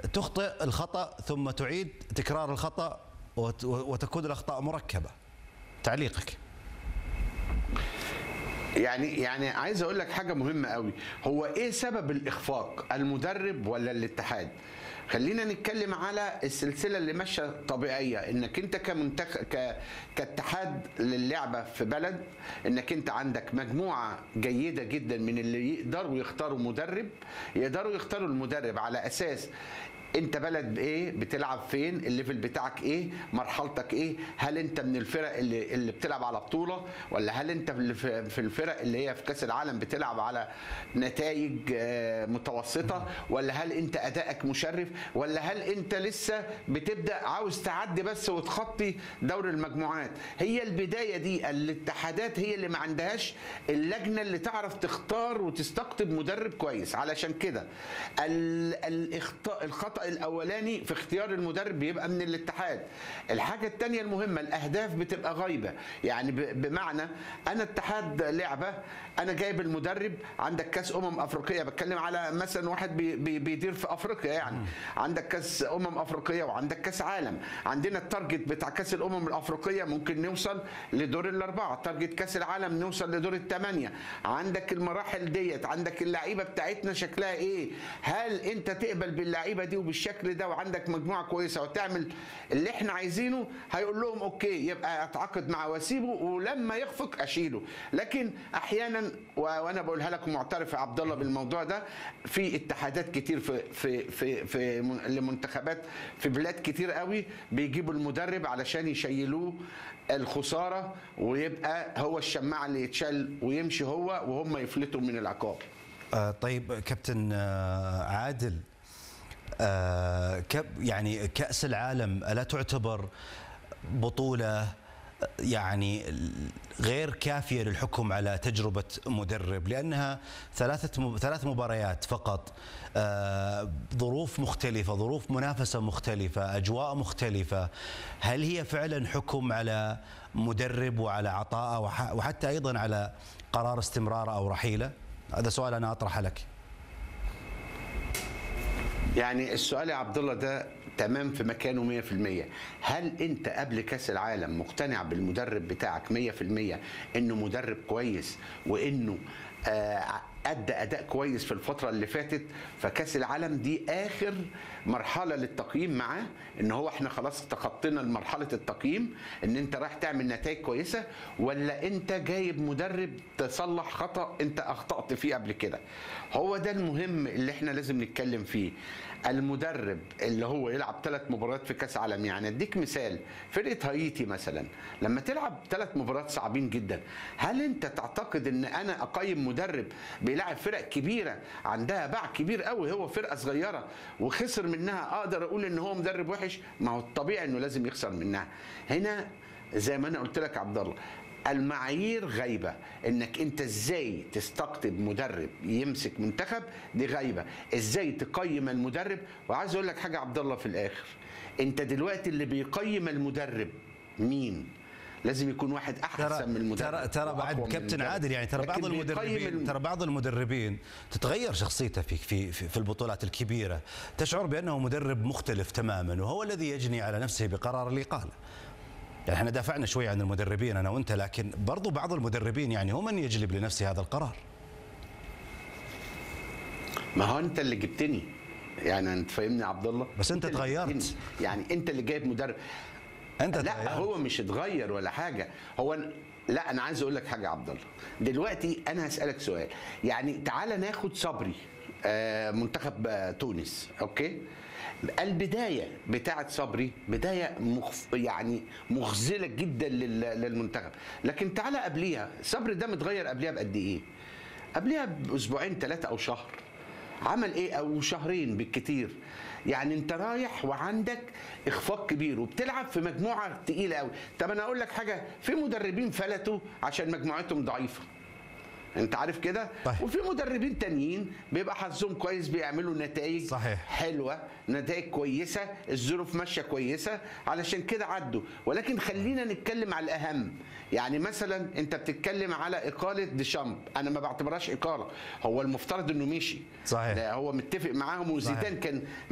تخطئ الخطا ثم تعيد تكرار الخطا وت- وتكون الاخطاء مركبه تعليقك يعني يعني عايز اقول لك حاجه مهمه قوي هو ايه سبب الاخفاق المدرب ولا الاتحاد خلينا نتكلم على السلسله اللي ماشيه طبيعيه انك انت كمنتخ ك... كاتحاد للعبه في بلد انك انت عندك مجموعه جيده جدا من اللي يقدروا يختاروا مدرب يقدروا يختاروا المدرب على اساس انت بلد ايه بتلعب فين الليفل بتاعك ايه مرحلتك ايه هل انت من الفرق اللي اللي بتلعب على بطوله ولا هل انت في- في في الفرق اللي هي في كاس العالم بتلعب على نتائج آه، متوسطه ولا هل انت ادائك مشرف ولا هل انت لسه بتبدا عاوز تعدي بس وتخطي دور المجموعات هي البدايه دي الاتحادات هي اللي ما عندهاش اللجنه اللي تعرف تختار وتستقطب مدرب كويس علشان كده ال- الاخطاء الخطا الاولاني في اختيار المدرب بيبقى من الاتحاد الحاجه الثانيه المهمه الاهداف بتبقى غايبه يعني ب- بمعنى انا اتحاد لعبه انا جايب المدرب عندك كاس امم افريقيه بتكلم على مثلا واحد بي بي بيدير في افريقيا يعني عندك كاس امم افريقيه وعندك كاس عالم عندنا التارجت بتاع كاس الامم الافريقيه ممكن نوصل لدور الاربعه تارجت كاس العالم نوصل لدور الثمانيه عندك المراحل ديت عندك اللعيبه بتاعتنا شكلها ايه هل انت تقبل باللعيبه دي وبالشكل ده وعندك مجموعه كويسه وتعمل اللي احنا عايزينه هيقول لهم اوكي يبقى اتعاقد معاه واسيبه ولما يخفق اشيله لكن احيانا و- وانا بقولها لك معترف يا عبد الله بالموضوع ده في اتحادات كتير في في في في من- لمنتخبات في بلاد كتير قوي بيجيبوا المدرب علشان يشيلوه الخساره ويبقى هو الشماعه اللي يتشال ويمشي هو وهم يفلتوا من العقاب آه، طيب كابتن آه، عادل آه، كب يعني كأس العالم ألا تعتبر بطولة يعني غير كافية للحكم على تجربة مدرب لأنها ثلاثة م- ثلاث مباريات فقط آه، ظروف مختلفة ظروف منافسة مختلفة أجواء مختلفة هل هي فعلا حكم على مدرب وعلى عطاءه وح- وحتى أيضا على قرار استمراره أو رحيله هذا سؤال أنا أطرحه لك يعني السؤال يا عبد الله ده تمام في مكانه 100% هل انت قبل كاس العالم مقتنع بالمدرب بتاعك 100% انه مدرب كويس وانه آه، ادى اداء كويس في الفتره اللي فاتت فكاس العالم دي اخر مرحله للتقييم معاه ان هو احنا خلاص تخطينا مرحله التقييم ان انت رايح تعمل نتائج كويسه ولا انت جايب مدرب تصلح خطا انت اخطات فيه قبل كده هو ده المهم اللي احنا لازم نتكلم فيه المدرب اللي هو يلعب ثلاث مباريات في كاس عالم يعني اديك مثال فرقه هايتي مثلا لما تلعب ثلاث مباريات صعبين جدا هل انت تعتقد ان انا اقيم مدرب بيلعب فرق كبيره عندها باع كبير قوي هو فرقه صغيره وخسر منها اقدر اقول ان هو مدرب وحش ما هو الطبيعي انه لازم يخسر منها هنا زي ما انا قلت لك يا عبد الله المعايير غايبه انك انت ازاي تستقطب مدرب يمسك منتخب دي غايبه ازاي تقيم المدرب وعايز اقول لك حاجه يا عبد الله في الاخر انت دلوقتي اللي بيقيم المدرب مين لازم يكون واحد احسن ترى من المدرب ترى ترى بعد وأقوى من كابتن المدرب. عادل يعني ترى بعض لكن بيقيم المدربين الم- ترى بعض المدربين تتغير شخصيته في في في في البطولات الكبيره تشعر بانه مدرب مختلف تماما وهو الذي يجني على نفسه بقرار الاقاله يعني احنا دافعنا شوي عن المدربين انا وانت لكن برضو بعض المدربين يعني هو من يجلب لنفسه هذا القرار ما هو انت اللي جبتني يعني انت فاهمني يا عبد الله بس أنت اللي اتغيرت. جبتني. يعني انت اللي جايب مدرب انت لا تغيرت. هو مش اتغير ولا حاجه هو ن- لا انا عايز اقول لك حاجه يا عبد الله دلوقتي انا هسالك سؤال يعني تعالى ناخد صبري آه، منتخب آه، تونس اوكي البدايه بتاعه صبري بدايه مخف يعني مخزله جدا لل- للمنتخب لكن تعالى قبليها صبري ده متغير قبليها بقد ايه قبليها باسبوعين ثلاثه او شهر عمل ايه او شهرين بالكتير يعني انت رايح وعندك اخفاق كبير وبتلعب في مجموعه تقيله قوي طب انا اقول لك حاجه في مدربين فلتوا عشان مجموعتهم ضعيفه انت عارف كده طيب. وفي مدربين تانيين بيبقى حظهم كويس بيعملوا نتائج صحيح. حلوه نتائج كويسه الظروف ماشيه كويسه علشان كده عدوا ولكن خلينا نتكلم على الاهم يعني مثلا انت بتتكلم على اقاله ديشامب انا ما بعتبرهاش اقاله هو المفترض انه مشي صحيح. ده هو متفق معاهم وزيدان كان